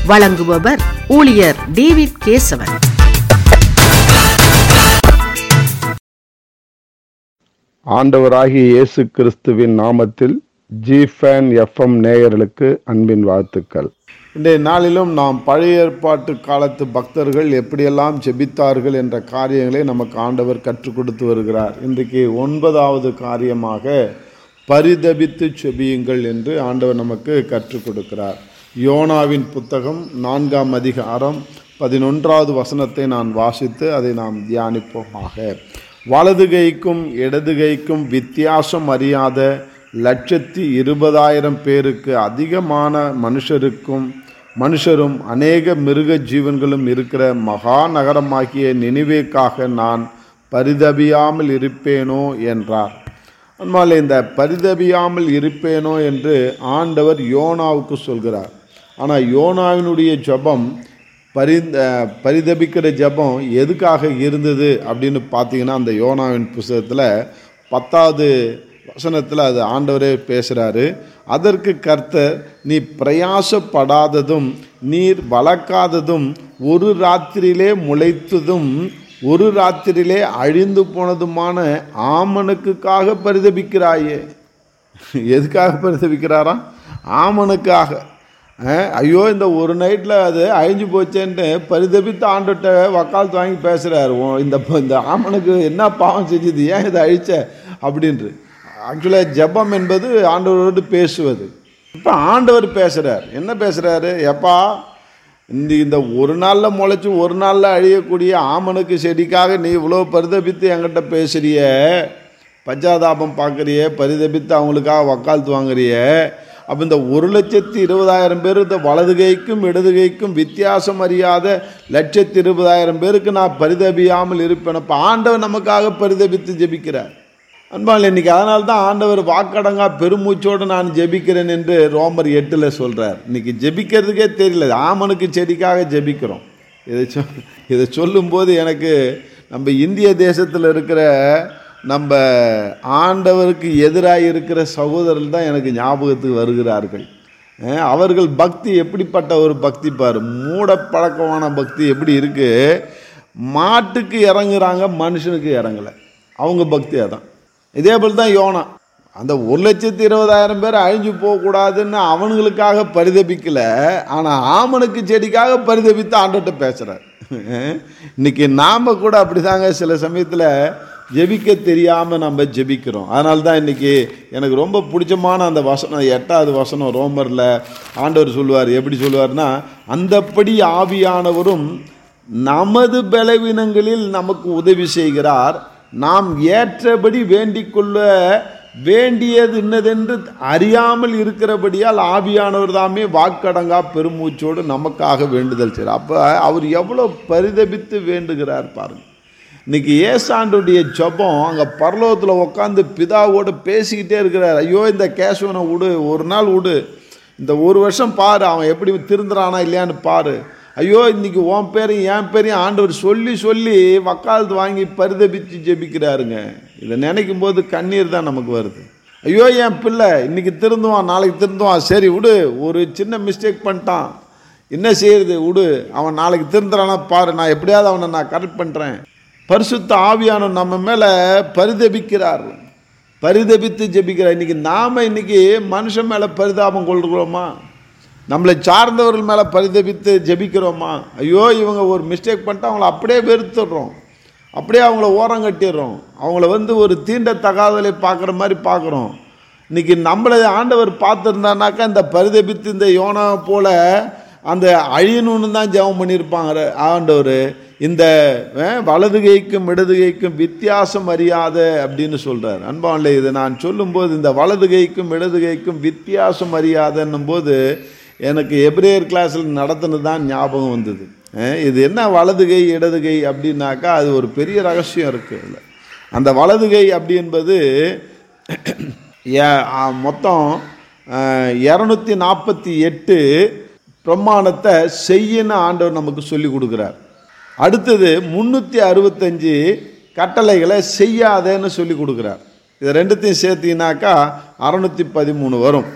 வழங்குபவர் ஊழியர் டேவிட் கேசவன் ஆண்டவராகிய இயேசு கிறிஸ்துவின் நாமத்தில் ஜி ஃபேன் எஃப்எம் நேயர்களுக்கு அன்பின் வாழ்த்துக்கள் இன்றைய நாளிலும் நாம் பழைய ஏற்பாட்டு காலத்து பக்தர்கள் எப்படியெல்லாம் ஜெபித்தார்கள் என்ற காரியங்களை நமக்கு ஆண்டவர் கற்றுக் கொடுத்து வருகிறார் இன்றைக்கு ஒன்பதாவது காரியமாக பரிதபித்து செபியுங்கள் என்று ஆண்டவர் நமக்கு கற்றுக் கொடுக்கிறார் யோனாவின் புத்தகம் நான்காம் அதிகாரம் பதினொன்றாவது வசனத்தை நான் வாசித்து அதை நாம் தியானிப்போமாக வலது கைக்கும் இடது கைக்கும் வித்தியாசம் அறியாத லட்சத்தி இருபதாயிரம் பேருக்கு அதிகமான மனுஷருக்கும் மனுஷரும் அநேக மிருக ஜீவன்களும் இருக்கிற மகா நகரமாகிய நினைவேக்காக நான் பரிதபியாமல் இருப்பேனோ என்றார் அன்பாலே இந்த பரிதபியாமல் இருப்பேனோ என்று ஆண்டவர் யோனாவுக்கு சொல்கிறார் ஆனால் யோனாவினுடைய ஜெபம் பரி பரிதபிக்கிற ஜெபம் எதுக்காக இருந்தது அப்படின்னு பார்த்தீங்கன்னா அந்த யோனாவின் புஸ்தகத்தில் பத்தாவது வசனத்தில் அது ஆண்டவரே பேசுகிறாரு அதற்கு கர்த்தர் நீ பிரயாசப்படாததும் நீர் வளர்க்காததும் ஒரு ராத்திரியிலே முளைத்ததும் ஒரு ராத்திரியிலே அழிந்து போனதுமான ஆமனுக்குக்காக பரிதபிக்கிறாயே எதுக்காக பரிதபிக்கிறாராம் ஆமனுக்காக அஹ், ஐயோ இந்த ஒரு நைட்டில் அது அழிஞ்சு போச்சேன்ட்டு பரிதபித்து ஆண்டுகிட்ட வக்காலத்து வாங்கி பேசுகிறாரு இந்த இந்த ஆமனுக்கு என்ன பாவம் செஞ்சது ஏன் இதை அழிச்ச அப்படின்று ஆக்சுவலாக ஜெபம் என்பது ஆண்டவரோடு பேசுவது இப்போ ஆண்டவர் பேசுகிறார் என்ன பேசுகிறாரு எப்பா இந்த இந்த ஒரு நாளில் முளைச்சி ஒரு நாளில் அழியக்கூடிய ஆமனுக்கு செடிக்காக நீ இவ்வளோ பரிதபித்து என்கிட்ட பேசுறிய பச்சாதாபம் பார்க்குறிய பரிதபித்து அவங்களுக்காக வக்காலத்து வாங்குறிய அப்போ இந்த ஒரு லட்சத்தி இருபதாயிரம் பேர் இந்த வலது கைக்கும் இடது கைக்கும் வித்தியாசம் அறியாத லட்சத்தி இருபதாயிரம் பேருக்கு நான் பரிதபியாமல் இருப்பேன் அப்போ ஆண்டவர் நமக்காக பரிதபித்து ஜெபிக்கிறார் அன்பால் இன்னைக்கு அதனால தான் ஆண்டவர் வாக்கடங்கா பெருமூச்சோடு நான் ஜெபிக்கிறேன் என்று ரோமர் எட்டில் சொல்கிறார் இன்னைக்கு ஜெபிக்கிறதுக்கே தெரியல ஆமனுக்கு செடிக்காக ஜெபிக்கிறோம் இதை சொ இதை சொல்லும்போது எனக்கு நம்ம இந்திய தேசத்தில் இருக்கிற நம்ம ஆண்டவருக்கு எதிராக இருக்கிற சகோதரர்கள் தான் எனக்கு ஞாபகத்துக்கு வருகிறார்கள் அஹ் அவர்கள் பக்தி எப்படிப்பட்ட ஒரு பக்தி பாரு மூட பழக்கமான பக்தி எப்படி இருக்கு மாட்டுக்கு இறங்குறாங்க மனுஷனுக்கு இறங்கலை அவங்க பக்தி அதான் இதே போல் தான் யோனா அந்த ஒரு லட்சத்தி இருபதாயிரம் பேர் அழிஞ்சு போகக்கூடாதுன்னு அவனுங்களுக்காக பரிதபிக்கல ஆனால் ஆமனுக்கு செடிக்காக பரிதபித்து ஆண்டோட்ட பேசுகிறார் இன்னைக்கு நாம் கூட அப்படிதாங்க சில சமயத்தில் ஜெபிக்க தெரியாமல் நம்ம ஜெபிக்கிறோம் அதனால தான் இன்றைக்கி எனக்கு ரொம்ப பிடிச்சமான அந்த வசனம் எட்டாவது வசனம் ரோமரில் ஆண்டவர் சொல்லுவார் எப்படி சொல்லுவார்னா அந்தப்படி ஆவியானவரும் நமது பலவீனங்களில் நமக்கு உதவி செய்கிறார் நாம் ஏற்றபடி வேண்டிக் கொள்ள வேண்டியது இன்னதென்று அறியாமல் இருக்கிறபடியால் ஆவியானவர் தாமே வாக்கடங்கா பெருமூச்சோடு நமக்காக வேண்டுதல் செய்கிறார் அப்போ அவர் எவ்வளோ பரிதபித்து வேண்டுகிறார் பாருங்க இன்னைக்கு ஏசாண்டுடைய ஜபம் அங்கே பரலோகத்தில் உட்காந்து பிதாவோடு பேசிக்கிட்டே இருக்கிறார் ஐயோ இந்த கேசவனை விடு ஒரு நாள் விடு இந்த ஒரு வருஷம் பாரு அவன் எப்படி திருந்துறானா இல்லையான்னு பாரு ஐயோ இன்னைக்கு உன் பேரையும் என் பேரையும் ஆண்டவர் சொல்லி சொல்லி வக்காலத்து வாங்கி பரிதபித்து ஜெபிக்கிறாருங்க இதை நினைக்கும் போது கண்ணீர் தான் நமக்கு வருது ஐயோ என் பிள்ளை இன்னைக்கு திருந்துவான் நாளைக்கு திருந்துவான் சரி விடு ஒரு சின்ன மிஸ்டேக் பண்ணிட்டான் என்ன செய்யறது விடு அவன் நாளைக்கு திருந்துறானா பாரு நான் எப்படியாவது அவனை நான் கரெக்ட் பண்ணுறேன் பரிசுத்த ஆவியானவர் நம்ம மேலே பரிதபிக்கிறார் பரிதபித்து ஜெபிக்கிறார் இன்னைக்கு நாம் இன்னைக்கு மனுஷன் மேலே பரிதாபம் கொள்கிறோமா நம்மளை சார்ந்தவர்கள் மேலே பரிதபித்து ஜெபிக்கிறோமா ஐயோ இவங்க ஒரு மிஸ்டேக் பண்ணிட்டு அவங்கள அப்படியே வெறுத்துடுறோம் அப்படியே அவங்கள ஓரம் கட்டிடுறோம் அவங்கள வந்து ஒரு தீண்டத்தகாதலை பார்க்குற மாதிரி பார்க்குறோம் இன்னைக்கு நம்மளை ஆண்டவர் பார்த்துருந்தானாக்கா இந்த பரிதபித்து இந்த யோனா போல அந்த அழியணும்னு தான் ஜெபம் பண்ணியிருப்பாங்க ஆண்டவர் இந்த அஹ், வலது கைக்கும் இடது கைக்கும் வித்தியாசம் அறியாத அப்படின்னு சொல்கிறார் அன்பான்ல இதை நான் சொல்லும்போது இந்த வலது கைக்கும் இடது கைக்கும் வித்தியாசம் அறியாதன்னும் போது எனக்கு எப்ரேயர் கிளாஸில் நடத்தினது தான் ஞாபகம் வந்தது அஹ், இது என்ன வலது கை இடது கை அப்படின்னாக்கா அது ஒரு பெரிய ரகசியம் இருக்குது அதில் அந்த வலது கை அப்படி என்பது ஏ- ஆ, மொத்தம் இரநூத்தி நாற்பத்தி எட்டு பிரமாணத்தை செய்யன்னு ஆண்டவர் நமக்கு சொல்லி கொடுக்குறார் அடுத்தது முந்நூற்றி அறுபத்தஞ்சு கட்டளைகளை செய்யாதேன்னு சொல்லி கொடுக்குறார் இது ரெண்டுத்தையும் சேர்த்தீங்கன்னாக்கா அறநூற்றி பதிமூணு வரும்